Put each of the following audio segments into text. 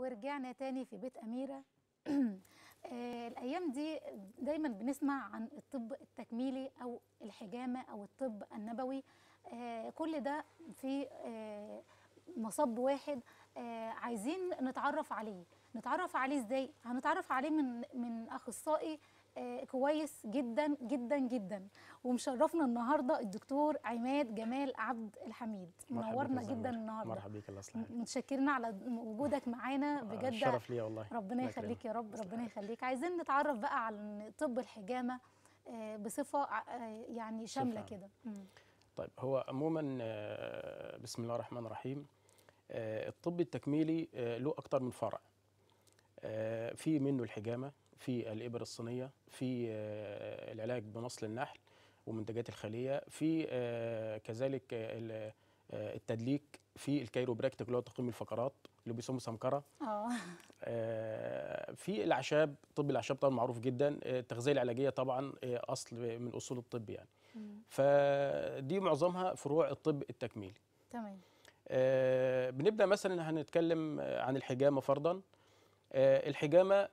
ورجعنا تاني في بيت أميرة آه، الأيام دي دايما بنسمع عن الطب التكميلي أو الحجامة أو الطب النبوي آه، كل ده في آه، مصب واحد آه، عايزين نتعرف عليه نتعرف عليه ازاي هنتعرف عليه من من اخصائي آه، كويس جدا جدا جدا ومشرفنا النهارده الدكتور عماد جمال عبد الحميد مرحبا منورنا بك يا جدا زمر. النهارده مرحبا بيك الله يصلحك متشكرين على وجودك معانا بجد الشرف ليا والله ربنا الله يخليك يا يكرمك. رب ربنا يخليك عايزين نتعرف بقى على طب الحجامه آه، بصفه آه، يعني شامله صفة. كده مم. طيب هو عموما آه، بسم الله الرحمن الرحيم آه، الطب التكميلي آه، له اكتر من فرع آه، في منه الحجامه في الابر الصينيه في آه، العلاج بمصل النحل ومنتجات الخليه في آه، كذلك آه، ال- آه، التدليك في الكيروبراكتيك اللي هو تقييم الفقرات اللي بيسموه سمكره اه آه، في الاعشاب طب الاعشاب طبعا معروف جدا آه، التغذيه العلاجيه طبعا آه، اصل من اصول الطب يعني فدي معظمها فروع الطب التكميلي تمام آه، بنبدا مثلا هنتكلم آه، عن الحجامه فرضا آه، الحجامه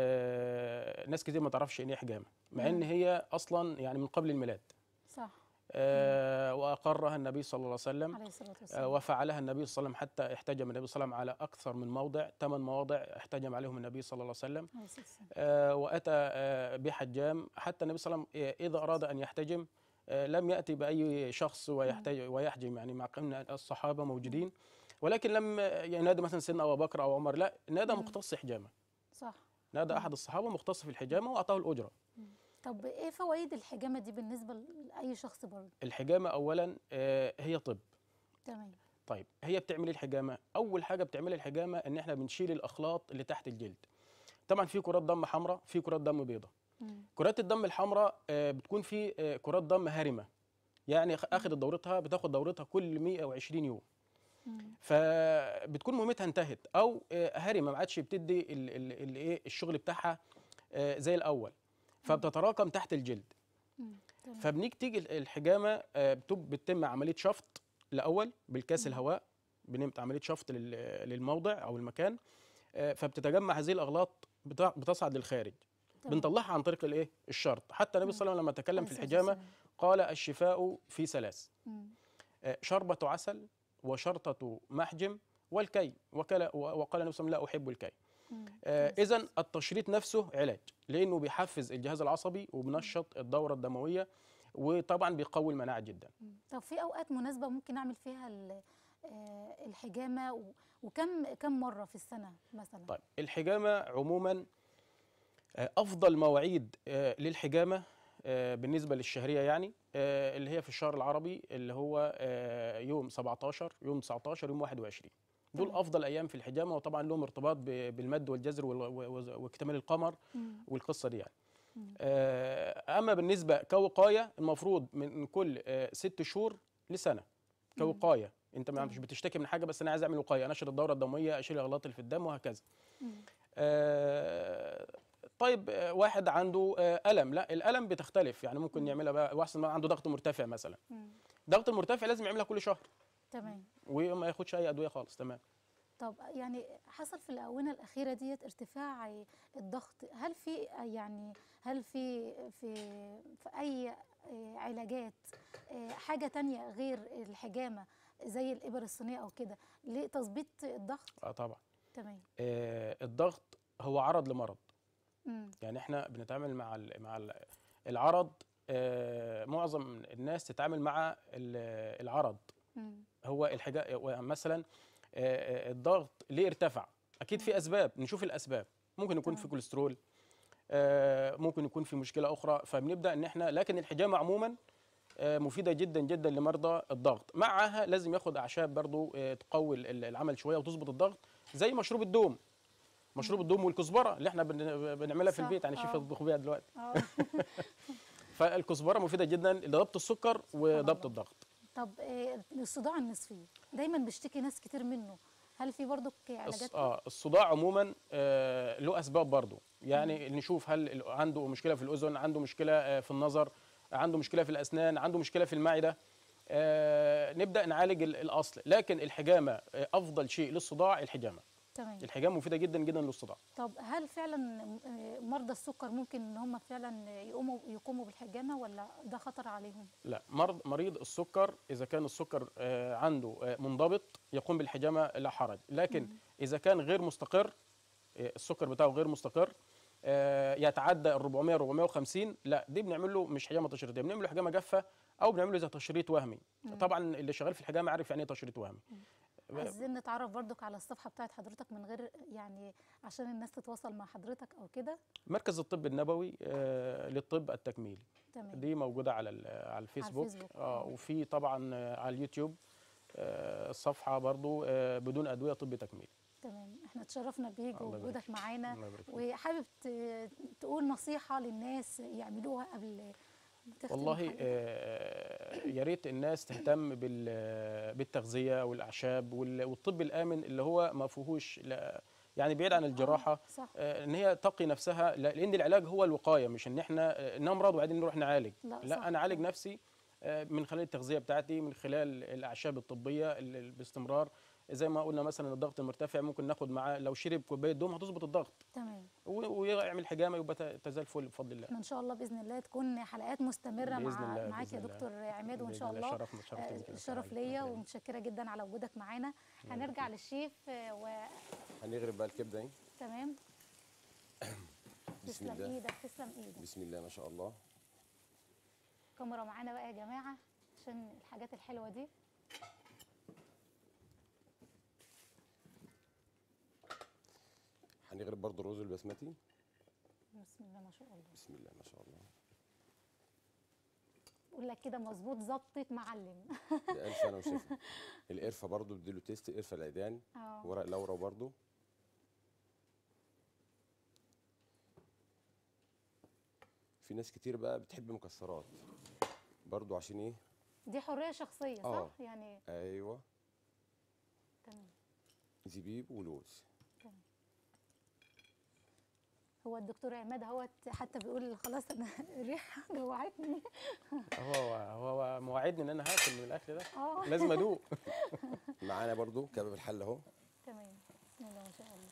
آه، ناس كتير ما تعرفش ان هي حجامه مع ان هي اصلا يعني من قبل الميلاد صح آه، واقرها النبي صلى الله عليه وسلم عليه الصلاه آه، والسلام وفعلها النبي صلى الله عليه وسلم حتى احتجم النبي صلى الله عليه وسلم على اكثر من موضع ثمان مواضع احتجم عليهم النبي صلى الله عليه وسلم عليه الصلاه والسلام آه، واتى آه، بحجام حتى النبي صلى الله عليه وسلم آه، اذا اراد ان يحتجم آه، لم ياتي باي شخص ويحتج ويحجم يعني مع ان الصحابه موجودين ولكن لم ينادي مثلا سيدنا ابو بكر او عمر لا نادى مختص حجامه صح نادى احد الصحابه مختص في الحجامه واعطاه الاجره طب ايه فوائد الحجامه دي بالنسبه لاي شخص برضه الحجامه اولا آه، هي طب تمام طيب هي بتعمل ايه الحجامه اول حاجه بتعملها الحجامه ان احنا بنشيل الاخلاط اللي تحت الجلد طبعا في كرات دم حمراء في كرات دم بيضاء مم. كرات الدم الحمراء آه، بتكون في آه، كرات دم هارمه يعني خ- اخذت دورتها بتاخد دورتها كل 120 يوم مم. فبتكون مهمتها انتهت او آه، هارمه ما عادش بتدي ال- ال- ال- ايه الشغل بتاعها آه، زي الاول فبتتراكم تحت الجلد مم. تمام فبنيجي تيجي الحجامه آه، بتب- بتتم عمليه شفط الاول بالكاس الهواء بنعمل عمليه شفط لل- للموضع او المكان آه، فبتتجمع هذه الاغلاط بت- بتصعد للخارج تمام. بنطلعها عن طريق الايه الشرط حتى النبي صلى الله عليه وسلم لما تكلم في عليه الصلاة الحجامه والسلام. قال الشفاء في ثلاث مم. آه، شربة عسل وشرطة محجم والكي وكلا وقال النبي صلى الله عليه وسلم لا أحب الكي مم. إذا التشريط نفسه علاج لأنه بيحفز الجهاز العصبي وبنشط الدورة الدموية وطبعا بيقوي المناعة جدا مم. طب في اوقات مناسبه ممكن نعمل فيها ال- آه، الحجامه و- وكم كم مره في السنه مثلا طيب الحجامة عموما آه، أفضل مواعيد آه، للحجامة آه، بالنسبة للشهرية يعني آه، اللي هي في الشهر العربي اللي هو آه، يوم 17 يوم 19 يوم 21 دول تمام. أفضل أيام في الحجامة وطبعا لهم ارتباط ب- بالمد والجزر وال- و- واكتمال القمر مم. والقصة دي يعني آه، أما بالنسبة كوقاية المفروض من كل آه، ست شهور لسنة كوقاية انت ما مش بتشتكي من حاجه بس انا عايز اعمل وقايه انشر الدوره الدمويه اشيل الاغلاط اللي في الدم وهكذا مم. آه، طيب آه، واحد عنده آه، الم لا الالم بتختلف يعني ممكن يعملها بقى واحد عنده ضغط مرتفع مثلا مم. ضغط المرتفع لازم يعملها كل شهر تمام وما ياخدش اي ادويه خالص تمام طب يعني حصل في الآونة الأخيرة ديت ارتفاع الضغط هل في يعني هل في في في أي علاجات حاجة تانية غير الحجامة زي الإبر الصينية أو كده لتظبيط الضغط؟ اه طبعا تمام آه، الضغط هو عرض لمرض مم. يعني احنا بنتعامل مع ال مع ال العرض آه، معظم الناس تتعامل مع ال- العرض مم. هو الحاجه مثلا آه، آه، الضغط ليه ارتفع اكيد في اسباب نشوف الاسباب ممكن يكون في كوليسترول آه، ممكن يكون في مشكله اخرى فبنبدا ان احنا لكن الحجامه عموما آه، مفيده جدا جدا لمرضى الضغط معها لازم ياخد اعشاب برضو آه، تقوي ال- العمل شويه وتظبط الضغط زي مشروب الدوم مشروب الدوم والكزبره اللي احنا بن- بنعملها في صح، البيت يعني آه. شيف يطبخ بيها دلوقتي اه فالكزبره مفيده جدا لضبط السكر وضبط الضغط طب آه، الصداع النصفي دايما بيشتكي ناس كتير منه هل في برضك علاجات الص- اه الصداع عموما آه له اسباب برضه يعني نشوف هل ال- عنده مشكله في الاذن عنده مشكله آه في النظر عنده مشكله في الاسنان عنده مشكله في المعده آه نبدا نعالج ال- الاصل لكن الحجامه آه افضل شيء للصداع الحجامه تمام الحجامه مفيده جدا جدا للصداع طب هل فعلا آه، مرضى السكر ممكن ان هم فعلا يقوموا يقوموا بالحجامه ولا ده خطر عليهم لا مرض مريض السكر اذا كان السكر آه، عنده آه، منضبط يقوم بالحجامه لا حرج لكن اذا كان غير مستقر آه، السكر بتاعه غير مستقر آه، يتعدى ال 400 450 لا دي بنعمل له مش حجامه تشريطيه بنعمل له حجامه جافه او بنعمل له زي تشريط وهمي طبعا اللي شغال في الحجامه عارف يعني ايه تشريط وهمي عايزين نتعرف برضك على الصفحه بتاعت حضرتك من غير يعني عشان الناس تتواصل مع حضرتك او كده مركز الطب النبوي آه، للطب التكميلي تمام دي موجوده على ال- على الفيسبوك, الفيسبوك، اه آه. وفي طبعا آه، على اليوتيوب آه، الصفحه برضو آه، بدون ادويه طب تكميلي تمام احنا اتشرفنا بيك الله يبارك ووجودك فيك. معانا الله يبارك فيك. وحابب ت- تقول نصيحه للناس يعملوها قبل ما تختم والله الحلقة. آه، يا ريت الناس تهتم بال- بالتغذيه والاعشاب وال- والطب الامن اللي هو ما فيهوش لا- يعني بعيد عن الجراحه صح آه، ان هي تقي نفسها لا- لان العلاج هو الوقايه مش ان احنا آه، نمرض وبعدين نروح نعالج لا، لا صح. انا اعالج نفسي آه، من خلال التغذيه بتاعتي من خلال الاعشاب الطبيه ال- ال- باستمرار زي ما قلنا مثلا الضغط المرتفع ممكن ناخد معاه لو شرب كوبايه دوم هتظبط الضغط تمام و- ويعمل حجامه يبقى ت- تزال فل بفضل الله احنا ان شاء الله باذن الله تكون حلقات مستمره بإذن مع الله، معاك يا بإذن الله. دكتور عماد وان بإذن شاء الله. الله شرفنا- شرفتنا آه، بك يا الشرف دكتور ليا علي. ومتشكره جدا على وجودك معانا هنرجع للشيف آه، هنغرب بقى الكبده اهي وتمام بسم تسلم الله ايدك تسلم ايدك بسم الله ما شاء الله كاميرا معانا بقى يا جماعه عشان الحاجات الحلوه دي هنغرب برضو الرز البسمتي بسم الله ما شاء الله بسم الله ما شاء الله بقول لك كده مظبوط ظبطت معلم ده الف انا وشفا القرفه برضو بديله تيست قرفه العيدان اه ورق لورا برضو في ناس كتير بقى بتحب مكسرات برضو عشان ايه دي حريه شخصيه صح آه. يعني ايوه تمام زبيب ولوز هو الدكتور عماد اهوت حتى بيقول خلاص انا الريحه جوعتني هو هو مواعدني ان انا هاكل من الاكل ده اه لازم ادوق معانا برضو كباب الحل اهو تمام بسم الله ما شاء الله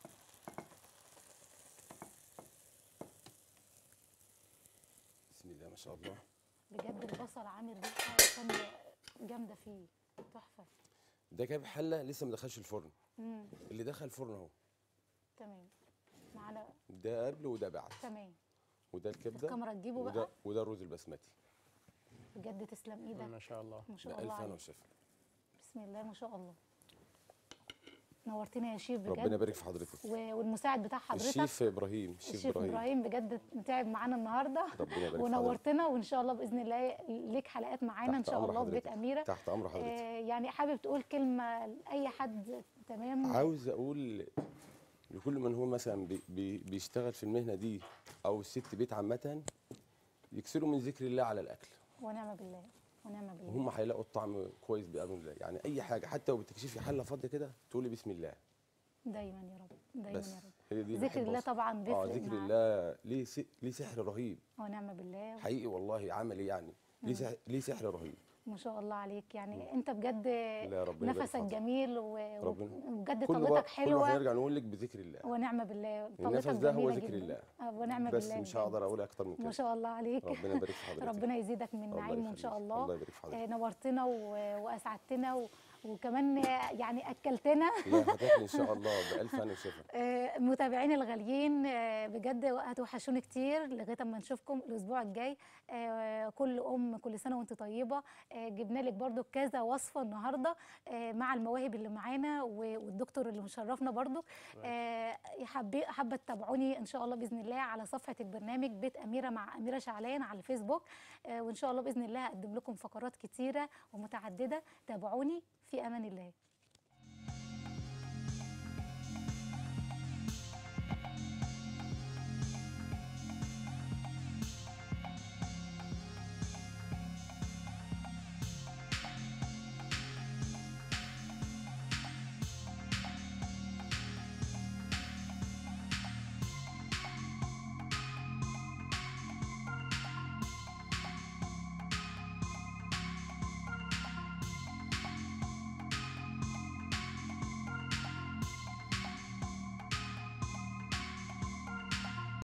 بسم الله ما شاء الله بجد البصل عامل ريحه ثانيه جامده فيه تحفه ده كباب حله لسه ما دخلش الفرن امم اللي دخل الفرن اهو تمام معانا ده قبل وده بعد تمام وده الكبده الكاميرا تجيبه وده بقى وده الرز البسمتي بجد تسلم ايدك ما شاء الله ما شاء ده الله الف انا عليك وشفا بسم الله ما شاء الله نورتنا يا شيف بجد ربنا يبارك في حضرتك و- والمساعد بتاع حضرتك الشيف ابراهيم الشيف الشيف ابراهيم ابراهيم بجد تعب معانا النهارده ربنا يبارك في ونورتنا وان شاء الله باذن الله ليك حلقات معانا ان تحت شاء أمر الله في بيت حضرتك. اميره تحت امر حضرتك آه يعني حابب تقول كلمه لاي حد تمام عاوز اقول لكل من هو مثلا بي بي بيشتغل في المهنه دي او الست بيت عامه يكسروا من ذكر الله على الاكل ونعم بالله ونعم بالله وهم هيلاقوا الطعم كويس باذن الله يعني اي حاجه حتى لو بتكشفي حله فاضيه كده تقولي بسم الله دايما يا رب دايما بس يا رب هي دي ذكر بحب الله أوصل. طبعا اه بيفرق ذكر مع- الله ليه س... ليه سحر رهيب ونعم بالله حقيقي والله عملي يعني ليه سحر ليه سحر رهيب ما شاء الله عليك يعني انت بجد لا، ربنا يبارك نفسك في حضرتك. جميل و- ربنا. وبجد كله طلتك بقى كله حلوه هنرجع نقول لك بذكر الله ونعم بالله النفس طلتك ده هو جميله ذكر جدا الله. آه، ونعم بس بالله مش بجد. هقدر اقول اكتر من كده ما شاء الله عليك ربنا يبارك في حضرتك ربنا يزيدك من الله نعيم ان شاء يخليك. الله الله يبارك في حضرتك. آه، نورتنا و- واسعدتنا و- وكمان آه، يعني اكلتنا لا هتاكل ان شاء الله بالف هنا وشفا آه، متابعيني الغاليين آه، بجد هتوحشوني كتير لغايه اما نشوفكم الاسبوع الجاي آه، كل ام كل سنه وانت طيبه آه، جبنا لك برضو كذا وصفه النهارده آه، مع المواهب اللي معانا و- والدكتور اللي مشرفنا برضو آه، حابه حابه تتابعوني ان شاء الله باذن الله على صفحه البرنامج بيت اميره مع اميره شعلان على الفيسبوك آه، وان شاء الله باذن الله هقدم لكم فقرات كتيره ومتعدده تابعوني في امان الله